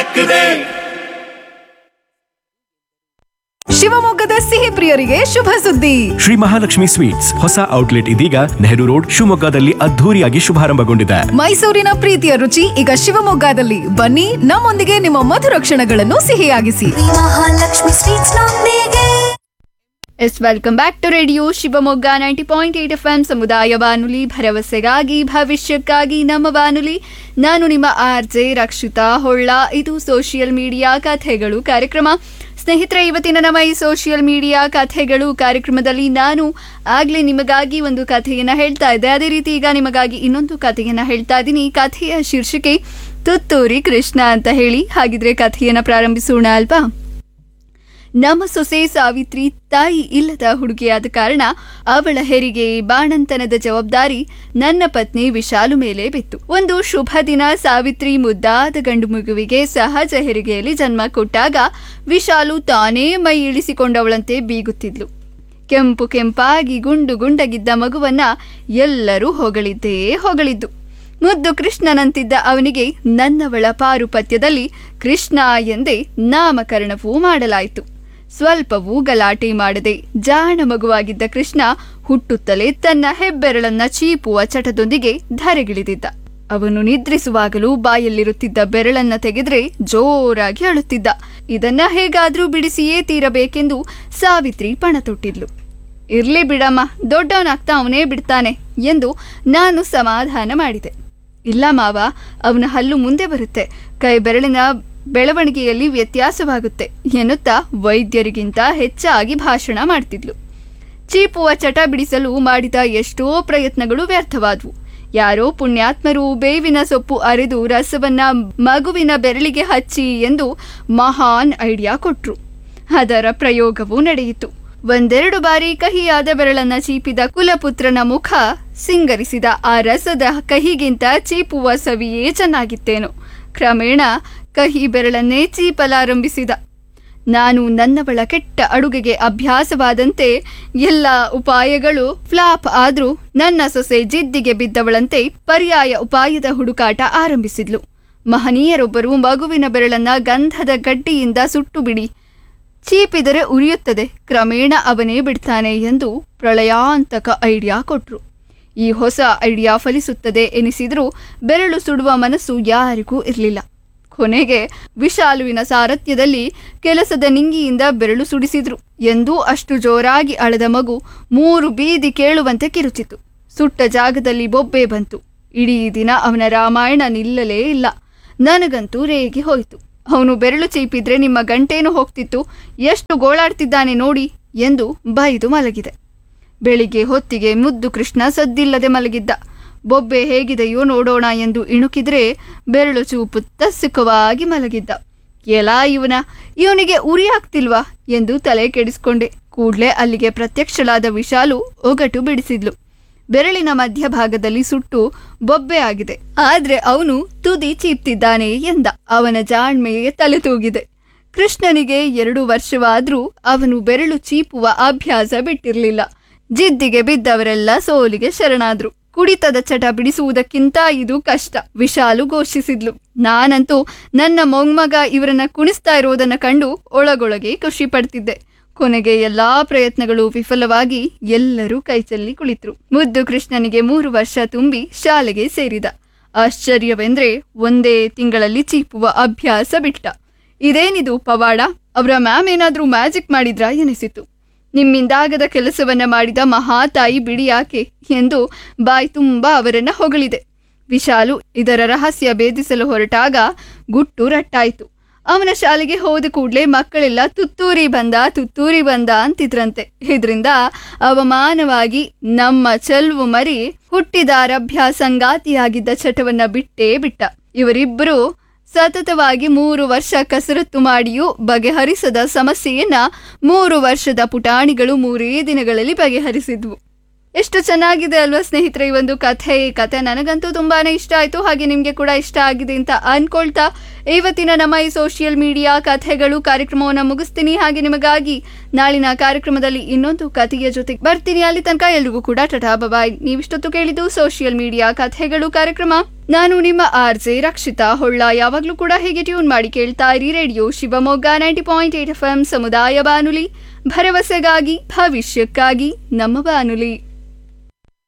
ಸಿಕ್ಕಿದೆ ಶಿವಮೊಗ್ಗದ ಸಿಹಿ ಪ್ರಿಯರಿಗೆ ಶುಭ ಸುದ್ದಿ ಶ್ರೀ ಮಹಾಲಕ್ಷ್ಮಿ ಸ್ವೀಟ್ಸ್ ಹೊಸ ಔಟ್ಲೆಟ್ ಇದೀಗ ನೆಹರು ರೋಡ್ ಶಿವಮೊಗ್ಗದಲ್ಲಿ ಅದ್ಧೂರಿಯಾಗಿ ಶುಭಾರಂಭಗೊಂಡಿದೆ ಮೈಸೂರಿನ ಪ್ರೀತಿಯ ರುಚಿ ಈಗ ಶಿವಮೊಗ್ಗದಲ್ಲಿ ಬನ್ನಿ ನಮ್ಮೊಂದಿಗೆ ನಿಮ್ಮ ಮಧುರ ಕ್ಷಣಗಳನ್ನು ಸಿಹಿಯಾಗಿಸಿ ಮಹಾಲಕ್ಷ್ಮಿ ಸ್ವೀಟ್ಸ್ ನೊಂದಿಗೆ yes welcome back to radio Shivamogga ninety point eight F M ಸಮುದಾಯ ಬಾನುಲಿ ಭರವಸೆಗಾಗಿ ಭವಿಷ್ಯಕ್ಕಾಗಿ ನಮ್ಮ ಬಾನುಲಿ ನಾನು ನಿಮ್ಮ ಆರ್ ಜೆ ರಕ್ಷಿತಾ ಹೊಳ್ಳ ಇದು ಸೋಷಿಯಲ್ ಮೀಡಿಯಾ ಕಥೆಗಳು ಕಾರ್ಯಕ್ರಮ ಸ್ನೇಹಿತರೆ ಇವತ್ತಿನ ನಮ್ಮ ಈ ಸೋಷಿಯಲ್ ಮೀಡಿಯಾ ಕಥೆಗಳು ಕಾರ್ಯಕ್ರಮದಲ್ಲಿ ನಾನು ಆಗ್ಲೇ ನಿಮಗಾಗಿ ಒಂದು ಕಥೆಯನ್ನ ಹೇಳ್ತಾ ಇದ್ದೆ ಅದೇ ರೀತಿ ಈಗ ನಿಮಗಾಗಿ ಇನ್ನೊಂದು ಕಥೆಯನ್ನ ಹೇಳ್ತಾ ಇದ್ದೀನಿ ಈ ಕಥೆಯ ಶೀರ್ಷಿಕೆ ತುತ್ತೂರಿ ಕೃಷ್ಣ ಅಂತ ಹೇಳಿ ಹಾಗಿದ್ರೆ ಕಥೆಯನ್ನ ಪ್ರಾರಂಭಿಸೋಣ ಅಲ್ವಾ ನಮ್ಮ ಸೊಸೆ ಸಾವಿತ್ರಿ ತಾಯಿ ಇಲ್ಲದ ಹುಡುಗಿಯಾದ ಕಾರಣ ಅವಳ ಹೆರಿಗೆ ಬಾಣಂತನದ ಜವಾಬ್ದಾರಿ ನನ್ನ ಪತ್ನಿ ವಿಶಾಲು ಮೇಲೆ ಬಿತ್ತು ಒಂದು ಶುಭ ದಿನ ಸಾವಿತ್ರಿ ಮುದ್ದಾದ ಗಂಡು ಮಗುವಿಗೆ ಸಹಜ ಹೆರಿಗೆಯಲ್ಲಿ ಜನ್ಮ ಕೊಟ್ಟಾಗ ವಿಶಾಲು ತಾನೇ ಮೈ ಇಳಿಸಿಕೊಂಡವಳಂತೆ ಬೀಗುತ್ತಿದ್ಲು ಕೆಂಪು ಕೆಂಪಾಗಿ ಗುಂಡು ಗುಂಡಗಿದ್ದ ಮಗುವನ್ನ ಎಲ್ಲರೂ ಹೊಗಳಿದ್ದೇ ಹೊಗಳಿದ್ದು ಮುದ್ದು ಕೃಷ್ಣನಂತಿದ್ದ ಅವನಿಗೆ ನನ್ನವಳ ಪಾರುಪತ್ಯದಲ್ಲಿ ಕೃಷ್ಣ ಎಂದೇ ನಾಮಕರಣವೂ ಮಾಡಲಾಯಿತು ಸ್ವಲ್ಪವೂ ಗಲಾಟೆ ಮಾಡದೆ ಜಾಣ ಮಗುವಾಗಿದ್ದ ಕೃಷ್ಣ ಹುಟ್ಟುತ್ತಲೇ ತನ್ನ ಹೆಬ್ಬೆರಳನ್ನ ಚೀಪುವ ಚಟದೊಂದಿಗೆ ಧರೆಗಿಳಿದಿದ್ದ ಅವನು ನಿದ್ರಿಸುವಾಗಲೂ ಬಾಯಲ್ಲಿರುತ್ತಿದ್ದ ಬೆರಳನ್ನ ತೆಗೆದ್ರೆ ಜೋರಾಗಿ ಅಳುತ್ತಿದ್ದ ಇದನ್ನ ಹೇಗಾದ್ರೂ ಬಿಡಿಸಿಯೇ ತೀರಬೇಕೆಂದು ಸಾವಿತ್ರಿ ಪಣ ತೊಟ್ಟಿದ್ಲು ಇರ್ಲಿ ಬಿಡಮ್ಮ ದೊಡ್ಡವನಾಗ್ತಾ ಅವನೇ ಬಿಡ್ತಾನೆ ಎಂದು ನಾನು ಸಮಾಧಾನ ಮಾಡಿದೆ ಇಲ್ಲ ಮಾವ ಅವನ ಹಲ್ಲು ಮುಂದೆ ಬರುತ್ತೆ ಕೈ ಬೆರಳಿನ ಬೆಳವಣಿಗೆಯಲ್ಲಿ ವ್ಯತ್ಯಾಸವಾಗುತ್ತೆ ಎನ್ನುತ್ತಾ ವೈದ್ಯರಿಗಿಂತ ಹೆಚ್ಚಾಗಿ ಭಾಷಣ ಮಾಡ್ತಿದ್ಲು ಚೀಪುವ ಚಟ ಬಿಡಿಸಲು ಮಾಡಿದ ಎಷ್ಟೋ ಪ್ರಯತ್ನಗಳು ವ್ಯರ್ಥವಾದವು ಯಾರೋ ಪುಣ್ಯಾತ್ಮರು ಬೇವಿನ ಸೊಪ್ಪು ಅರೆದು ರಸವನ್ನ ಮಗುವಿನ ಬೆರಳಿಗೆ ಹಚ್ಚಿ ಎಂದು ಮಹಾನ್ ಐಡಿಯಾ ಕೊಟ್ರು ಅದರ ಪ್ರಯೋಗವೂ ನಡೆಯಿತು ಒಂದೆರಡು ಬಾರಿ ಕಹಿಯಾದ ಬೆರಳನ್ನ ಚೀಪಿದ ಕುಲಪುತ್ರನ ಮುಖ ಸಿಂಗರಿಸಿದ ಆ ರಸದ ಕಹಿಗಿಂತ ಚೀಪುವ ಸವಿಯೇ ಚೆನ್ನಾಗಿತ್ತೇನೋ ಕ್ರಮೇಣ ಕಹಿ ಬೆರಳನ್ನೇ ಚೀಪಲಾರಂಭಿಸಿದ ನಾನು ನನ್ನವಳ ಕೆಟ್ಟ ಅಡುಗೆಗೆ ಅಭ್ಯಾಸವಾದಂತೆ ಎಲ್ಲ ಉಪಾಯಗಳು ಫ್ಲಾಪ್ ಆದ್ರೂ ನನ್ನ ಸೊಸೆ ಜಿದ್ದಿಗೆ ಬಿದ್ದವಳಂತೆ ಪರ್ಯಾಯ ಉಪಾಯದ ಹುಡುಕಾಟ ಆರಂಭಿಸಿದ್ಲು ಮಹನೀಯರೊಬ್ಬರು ಮಗುವಿನ ಬೆರಳನ್ನ ಗಂಧದ ಗಡ್ಡಿಯಿಂದ ಸುಟ್ಟು ಬಿಡಿ ಚೀಪಿದರೆ ಉರಿಯುತ್ತದೆ ಕ್ರಮೇಣ ಅವನೇ ಬಿಡ್ತಾನೆ ಎಂದು ಪ್ರಳಯಾಂತಕ ಐಡಿಯಾ ಕೊಟ್ರು ಈ ಹೊಸ ಐಡಿಯಾ ಫಲಿಸುತ್ತದೆ ಎನಿಸಿದ್ರೂ ಬೆರಳು ಸುಡುವ ಮನಸ್ಸು ಯಾರಿಗೂ ಇರಲಿಲ್ಲ ಕೊನೆಗೆ ವಿಶಾಲುವಿನ ಸಾರಥ್ಯದಲ್ಲಿ ಕೆಲಸದ ನಿಂಗಿಯಿಂದ ಬೆರಳು ಸುಡಿಸಿದ್ರು ಎಂದೂ ಅಷ್ಟು ಜೋರಾಗಿ ಅಳದ ಮಗು ಮೂರು ಬೀದಿ ಕೇಳುವಂತೆ ಕಿರುಚಿತು ಸುಟ್ಟ ಜಾಗದಲ್ಲಿ ಬೊಬ್ಬೆ ಬಂತು ಇಡೀ ದಿನ ಅವನ ರಾಮಾಯಣ ನಿಲ್ಲಲೇ ಇಲ್ಲ ನನಗಂತೂ ರೇಗಿ ಹೋಯಿತು ಅವನು ಬೆರಳು ಚೀಪಿದ್ರೆ ನಿಮ್ಮ ಗಂಟೇನು ಹೋಗ್ತಿತ್ತು ಎಷ್ಟು ಗೋಳಾಡ್ತಿದ್ದಾನೆ ನೋಡಿ ಎಂದು ಬೈದು ಮಲಗಿದೆ ಬೆಳಿಗ್ಗೆ ಹೊತ್ತಿಗೆ ಮುದ್ದು ಕೃಷ್ಣ ಸದ್ದಿಲ್ಲದೆ ಮಲಗಿದ್ದ ಬೊಬ್ಬೆ ಹೇಗಿದೆಯೋ ನೋಡೋಣ ಎಂದು ಇಣುಕಿದ್ರೆ ಬೆರಳು ಚೂಪುತ್ತ ಸುಖವಾಗಿ ಮಲಗಿದ್ದ ಎಲಾ ಇವನ ಇವನಿಗೆ ಉರಿ ಆಗ್ತಿಲ್ವಾ ಎಂದು ತಲೆ ಕೆಡಿಸ್ಕೊಂಡೆ ಕೂಡ್ಲೆ ಅಲ್ಲಿಗೆ ಪ್ರತ್ಯಕ್ಷಳಾದ ವಿಶಾಲು ಒಗಟು ಬಿಡಿಸಿದ್ಲು ಬೆರಳಿನ ಮಧ್ಯಭಾಗದಲ್ಲಿ ಸುಟ್ಟು ಬೊಬ್ಬೆ ಆಗಿದೆ ಆದ್ರೆ ಅವನು ತುದಿ ಚೀಪ್ತಿದ್ದಾನೆ ಎಂದ ಅವನ ಜಾಣ್ಮೆಗೆ ತಲೆ ತೂಗಿದೆ ಕೃಷ್ಣನಿಗೆ ಎರಡು ವರ್ಷವಾದ್ರೂ ಅವನು ಬೆರಳು ಚೀಪುವ ಅಭ್ಯಾಸ ಬಿಟ್ಟಿರಲಿಲ್ಲ ಜಿದ್ದಿಗೆ ಬಿದ್ದವರೆಲ್ಲ ಸೋಲಿಗೆ ಶರಣಾದ್ರು ಕುಡಿತದ ಚಟ ಬಿಡಿಸುವುದಕ್ಕಿಂತ ಇದು ಕಷ್ಟ ವಿಶಾಲು ಘೋಷಿಸಿದ್ಲು ನಾನಂತೂ ನನ್ನ ಮೊಮ್ಮಗ ಇವರನ್ನ ಕುಣಿಸ್ತಾ ಇರೋದನ್ನ ಕಂಡು ಒಳಗೊಳಗೆ ಖುಷಿ ಪಡ್ತಿದ್ದೆ ಕೊನೆಗೆ ಎಲ್ಲಾ ಪ್ರಯತ್ನಗಳು ವಿಫಲವಾಗಿ ಎಲ್ಲರೂ ಕೈಚಲ್ಲಿ ಕುಳಿತರು ಮುದ್ದು ಕೃಷ್ಣನಿಗೆ ಮೂರು ವರ್ಷ ತುಂಬಿ ಶಾಲೆಗೆ ಸೇರಿದ ಆಶ್ಚರ್ಯವೆಂದ್ರೆ ಒಂದೇ ತಿಂಗಳಲ್ಲಿ ಚೀಪುವ ಅಭ್ಯಾಸ ಬಿಟ್ಟ ಇದೇನಿದು ಪವಾಡ ಅವರ ಮ್ಯಾಮ್ ಏನಾದ್ರೂ ಮ್ಯಾಜಿಕ್ ಮಾಡಿದ್ರಾ ಎನಿಸಿತು ನಿಮ್ಮಿಂದಾಗದ ಕೆಲಸವನ್ನ ಮಾಡಿದ ಮಹಾತಾಯಿ ಬಿಡಿ ಯಾಕೆ ಎಂದು ಬಾಯಿ ತುಂಬಾ ಅವರನ್ನ ಹೊಗಳಿದೆ ವಿಶಾಲು ಇದರ ರಹಸ್ಯ ಭೇದಿಸಲು ಹೊರಟಾಗ ಗುಟ್ಟು ರಟ್ಟಾಯಿತು ಅವನ ಶಾಲೆಗೆ ಹೋದ ಕೂಡಲೇ ಮಕ್ಕಳೆಲ್ಲ ತುತ್ತೂರಿ ಬಂದ ತುತ್ತೂರಿ ಬಂದ ಅಂತಿದ್ರಂತೆ ಇದರಿಂದ ಅವಮಾನವಾಗಿ ನಮ್ಮ ಚೆಲ್ವು ಮರಿ ಹುಟ್ಟಿದಾರಭ್ಯ ಸಂಗಾತಿಯಾಗಿದ್ದ ಚಟವನ್ನ ಬಿಟ್ಟೇ ಬಿಟ್ಟ ಇವರಿಬ್ಬರು ಸತತವಾಗಿ ಮೂರು ವರ್ಷ ಕಸರತ್ತು ಮಾಡಿಯೂ ಬಗೆಹರಿಸದ ಸಮಸ್ಯೆಯನ್ನ ಮೂರು ವರ್ಷದ ಪುಟಾಣಿಗಳು ಮೂರೇ ದಿನಗಳಲ್ಲಿ ಬಗೆಹರಿಸಿದ್ವು ಎಷ್ಟು ಚೆನ್ನಾಗಿದೆ ಅಲ್ವಾ ಸ್ನೇಹಿತರೆ ಈ ಒಂದು ಕಥೆ ಈ ಕಥೆ ನನಗಂತೂ ತುಂಬಾನೇ ಇಷ್ಟ ಆಯ್ತು ಹಾಗೆ ನಿಮ್ಗೆ ಕೂಡ ಇಷ್ಟ ಆಗಿದೆ ಅಂತ ಅನ್ಕೊಳ್ತಾ ಇವತ್ತಿನ ನಮ್ಮ ಈ ಸೋಷಿಯಲ್ ಮೀಡಿಯಾ ಕಥೆಗಳು ಕಾರ್ಯಕ್ರಮವನ್ನು ಮುಗಿಸ್ತೀನಿ ಹಾಗೆ ನಿಮಗಾಗಿ ನಾಳಿನ ಕಾರ್ಯಕ್ರಮದಲ್ಲಿ ಇನ್ನೊಂದು ಕಥೆಯ ಜೊತೆಗೆ ಬರ್ತೀನಿ ಅಲ್ಲಿ ತನಕ ಎಲ್ರಿಗೂ ಕೂಡ ಟಟಾ ಬಬಾಯ್ ನೀವಿಷ್ಟೊತ್ತು ಕೇಳಿದ್ದು ಸೋಷಿಯಲ್ ಮೀಡಿಯಾ ಕಥೆಗಳು ಕಾರ್ಯಕ್ರಮ ನಾನು ನಿಮ್ಮ ಆರ್ ಜೆ ರಕ್ಷಿತಾ ಹೊಳ್ಳ ಯಾವಾಗ್ಲೂ ಕೂಡ ಹೇಗೆ ಟ್ಯೂನ್ ಮಾಡಿ ಕೇಳ್ತಾ ಇರಿ radio Shivamogga ninety point eight F M ಸಮುದಾಯ ಬಾನುಲಿ ಭರವಸೆಗಾಗಿ ಭವಿಷ್ಯಕ್ಕಾಗಿ ನಮ್ಮ ಬಾನುಲಿ